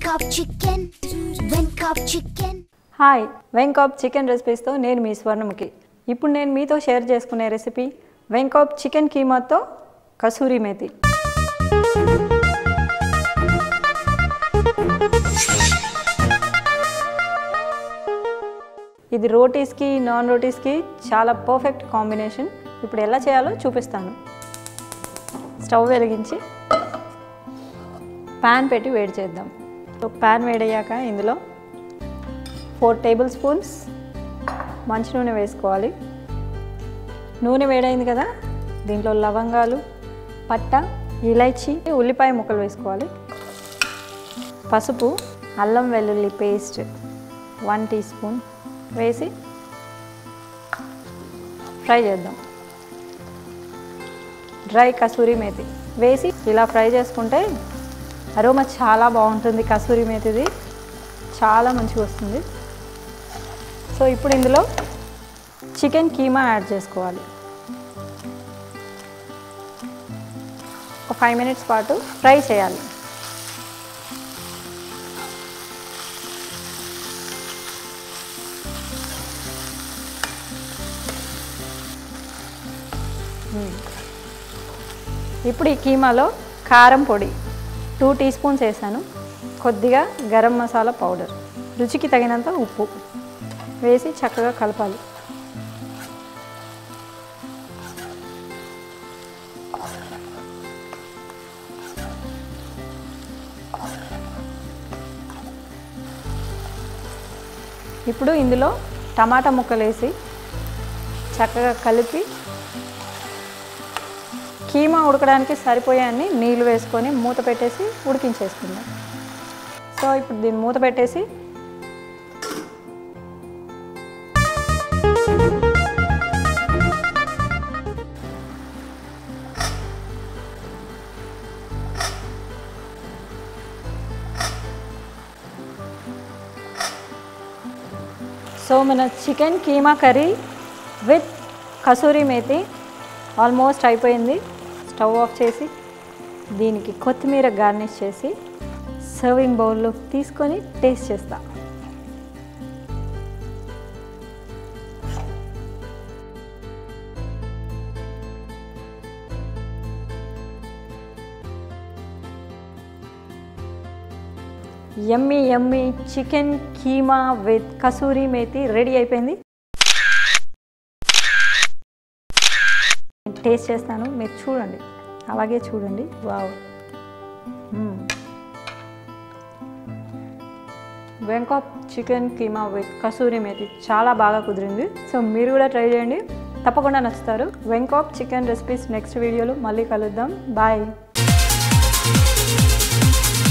Venkop chicken, Venkop chicken. Hi Venkop chicken రెసిపీస్తో నేను మీ స్వర్ణముఖి ఇప్పుడు నేను మీతో షేర్ చేసుకునే రెసిపీ వెంకాప్ చికెన్ కీమాతో కసూరి మేతి ఇది రోటీస్కి నాన్ రోటీస్కి చాలా పర్ఫెక్ట్ కాంబినేషన్ ఇప్పుడు ఎలా చేయాలో చూపిస్తాను స్టవ్ వెలిగించి ప్యాన్ పెట్టి వేడి చేద్దాం సో ప్యాన్ వేడయ్యాక ఇందులో ఫోర్ టేబుల్ స్పూన్స్ మంచి నూనె వేసుకోవాలి నూనె వేడైంది కదా దీంట్లో లవంగాలు పట్ట ఇలైచి ఉల్లిపాయ ముక్కలు వేసుకోవాలి పసుపు అల్లం వెల్లుల్లి పేస్ట్ వన్ టీ స్పూన్ వేసి ఫ్రై చేద్దాం డ్రై కసూరి మేతి వేసి ఇలా ఫ్రై చేసుకుంటే అరోమా చాలా బాగుంటుంది కసూరి మేతిది చాలా మంచిగా వస్తుంది సో ఇప్పుడు ఇందులో చికెన్ కీమా యాడ్ చేసుకోవాలి ఒక ఫైవ్ మినిట్స్ పాటు ఫ్రై చేయాలి మ్మ్. ఇప్పుడు ఈ కీమాలో కారం పొడి టూ టీ స్పూన్స్ వేసాను కొద్దిగా గరం మసాలా పౌడర్ రుచికి తగినంత ఉప్పు వేసి చక్కగా కలపాలి ఇప్పుడు ఇందులో టమాటా ముక్కలు వేసి చక్కగా కలిపి కీమా ఉడకడానికి సరిపోయాన్ని నీళ్ళు వేసుకొని మూత పెట్టేసి ఉడికించేసుకుందాం సో ఇప్పుడు దీన్ని మూత పెట్టేసి సో మన chicken keema curry with kasuri methi almost అయిపోయింది స్టవ్ ఆఫ్ చేసి దీనికి కొత్తిమీర గార్నిష్ చేసి సర్వింగ్ బౌల్లో తీసుకొని టేస్ట్ చేస్తా ఎమ్మి ఎమ్మి chicken keema with kasuri methi ready అయిపోయింది టేస్ట్ చేస్తాను మీరు చూడండి అలాగే చూడండి వావ్ మ్మ్. వెంకాప్ చికెన్ కీమా విత్ కసూరి మేతి చాలా బాగా కుదిరింది సో మీరు కూడా ట్రై చేయండి తప్పకుండా నచ్చుతారు వెంకాప్ చికెన్ రెసిపీస్ నెక్స్ట్ వీడియోలో మళ్ళీ కలుద్దాం బాయ్